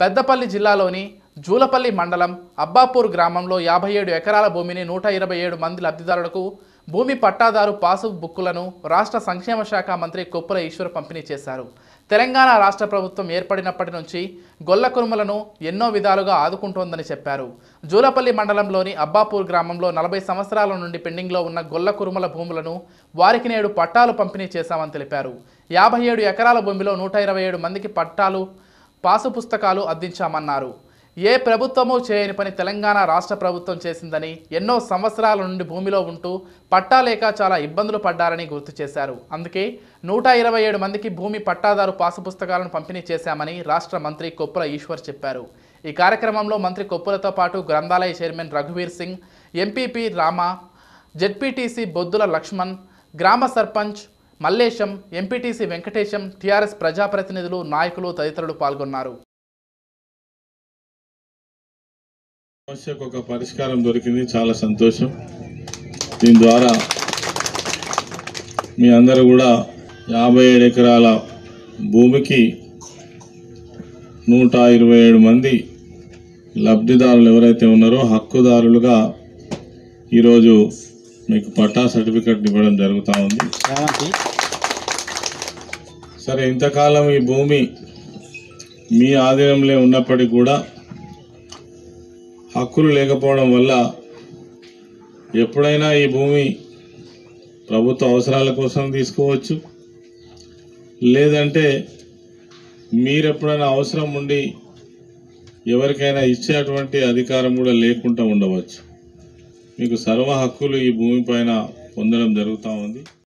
పెద్దపల్లి జిల్లాలోని జూలపల్లి మండలం అబ్బాపూర్ గ్రామంలో యాభై ఏడు ఎకరాల భూమిని నూట ఇరవై ఏడు మంది లబ్ధిదారులకు భూమి పట్టాదారు పాసు బుక్కులను రాష్ట్ర సంక్షేమ శాఖ మంత్రి కొప్పుల ఈశ్వర్ పంపిణీ చేశారు తెలంగాణ రాష్ట్ర ప్రభుత్వం ఏర్పడినప్పటి నుంచి గొల్ల కురుమలను ఎన్నో విధాలుగా ఆదుకుంటోందని చెప్పారు జూలపల్లి మండలంలోని అబ్బాపూర్ గ్రామంలో నలభై సంవత్సరాల నుండి పెండింగ్లో ఉన్న గొల్ల కురుమల భూములను వారికి నేడు పట్టాలు పంపిణీ చేశామని తెలిపారు యాభై ఏడు ఎకరాల భూమిలో నూట ఇరవై ఏడు మందికి పట్టాలు పాసు పుస్తకాలు అందించామన్నారు ఏ ప్రభుత్వమూ చేయని పని తెలంగాణ రాష్ట్ర ప్రభుత్వం చేసిందని ఎన్నో సంవత్సరాల నుండి భూమిలో ఉంటూ పట్టా లేక చాలా ఇబ్బందులు పడ్డారని గుర్తు చేశారు అందుకే నూట ఇరవై ఏడు మందికి భూమి పట్టాదారు పాసు పుస్తకాలను పంపిణీ చేశామని రాష్ట్ర మంత్రి కొప్పుల ఈశ్వర్ చెప్పారు ఈ కార్యక్రమంలో మంత్రి కొప్పులతో పాటు గ్రంథాలయ చైర్మన్ రఘువీర్ సింగ్ ఎంపీపీ రామ జెడ్పీటీసీ బొద్దుల లక్ష్మణ్ గ్రామ సర్పంచ్ మల్లేశం ఎంపీటీసీ వెంకటేశం టీఆర్ఎస్ ప్రజాప్రతినిధులు నాయకులు తదితరులు పాల్గొన్నారు సమస్యకు ఒక పరిష్కారం దొరికింది చాలా సంతోషం దీని ద్వారా మీ అందరూ కూడా యాభై ఏడు ఎకరాల భూమికి నూట ఇరవై ఏడు మంది లబ్ధిదారులు ఎవరైతే ఉన్నారో హక్కుదారులుగా ఈరోజు మీకు పట్టా సర్టిఫికెట్ ఇవ్వడం జరుగుతూ ఉంది సరే ఇంతకాలం ఈ భూమి మీ ఆధీనంలో ఉన్నప్పటికీ కూడా హక్కులు లేకపోవడం వల్ల ఎప్పుడైనా ఈ భూమి ప్రభుత్వ అవసరాల కోసం తీసుకోవచ్చు లేదంటే మీరు ఎప్పుడైనా అవసరం ఉండి ఎవరికైనా ఇచ్చేటువంటి అధికారం కూడా లేకుండా ఉండవచ్చు మీకు సర్వ హక్కులు ఈ భూమి పైన పొందడం జరుగుతూ ఉంది